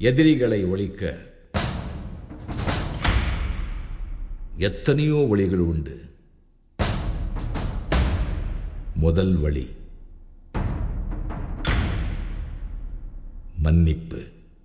எதிரிகளை ஒழிக்க எத்தனையோ வழிகள் உண்டு முதல் வழி மன்னிப்பு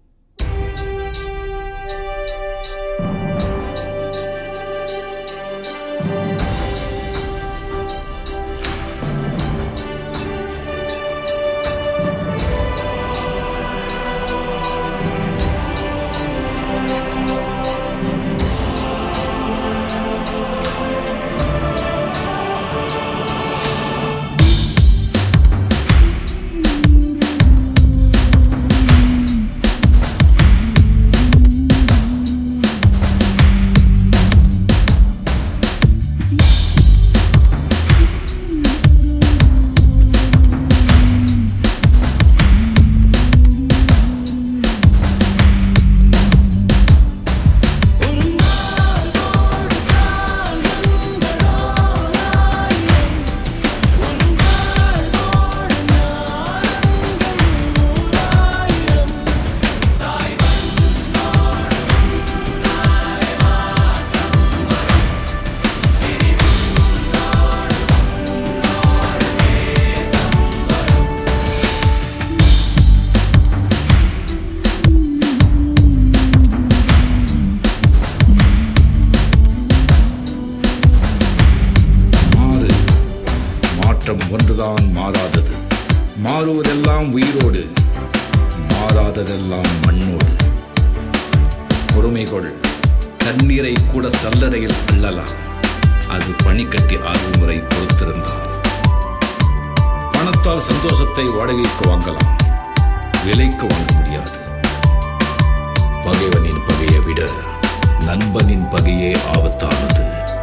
மாறு மாற்றம் ஒன்றுதான் மாறாதது மாறுவதெல்லாம் உயிரோடு மாறாததெல்லாம் மண்ணோடு பொறுமை கொள் தண்ணீரை கூட சல்லடையில் அள்ளலாம் அது பனிக்கட்டி ஆகும் முறை பொறுத்திருந்தால் பணத்தால் சந்தோஷத்தை வாடகைக்கு வாங்கலாம் விலைக்கு வாங்க முடியாது பகைவனின் பகையை விட நண்பனின் பகையே ஆபத்தானது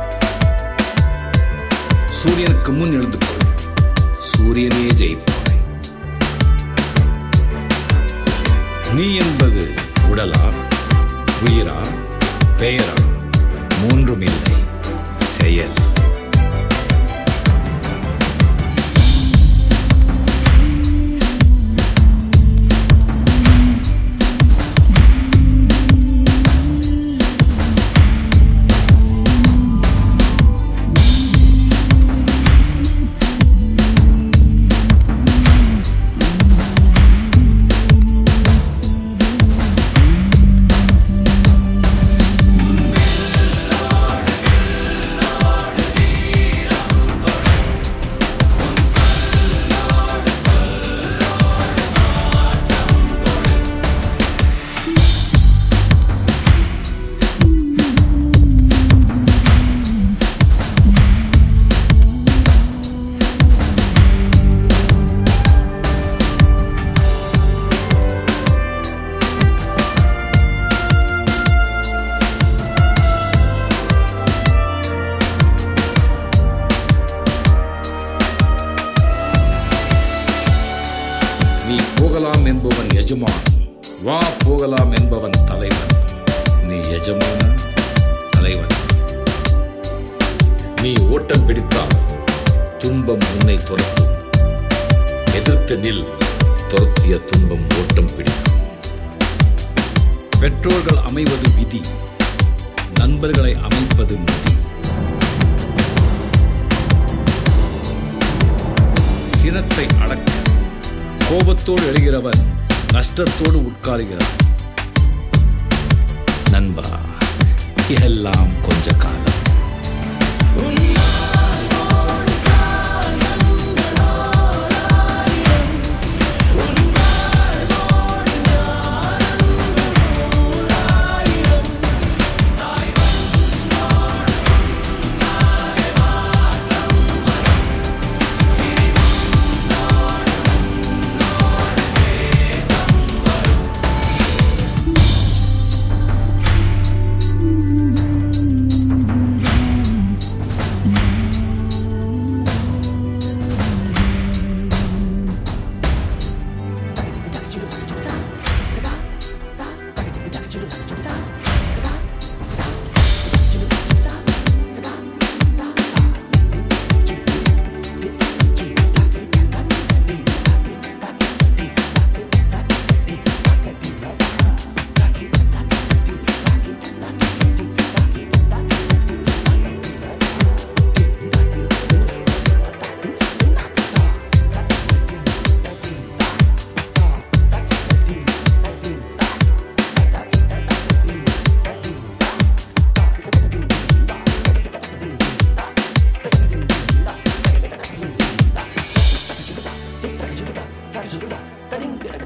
சூரியனுக்கு முன் எழுந்து கொள் சூரியனே ஜெயிப்பாய் நீ என்பது உடலா உயிரா பெயரா மூன்றும் இல்லை செயல் நீ போகலாம் என்பவன் எஜமான் வா போகலாம் என்பவன் தலைவன் நீ எஜமான தலைவன் நீ ஓட்டம் பிடித்தால் துன்பம் உன்னை துரத்தும் எதிர்த்து நில் துரத்திய துன்பம் ஓட்டம் பிடிக்கும் பெற்றோர்கள் அமைவது விதி நண்பர்களை அமைப்பது மதி சினத்தை அடக்க கோபத்தோடு எழுகிறவன் நஷ்டத்தோடு உட்காருகிறான் நண்பா எல்லாம் கொஞ்ச காலம்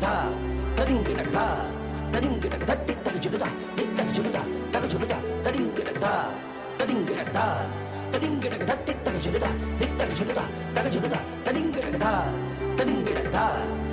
ததிங்கிடகதா ததிங்கிடகதா ததிங்கிடகதா தித்தகஜுடுதா தித்தகஜுடுதா தகஜுடுதா ததிங்கிடகதா ததிங்கிடகதா ததிங்கிடகதா தித்தகஜுடுதா தித்தகஜுடுதா தகஜுடுதா ததிங்கிடகதா ததிங்கிடகதா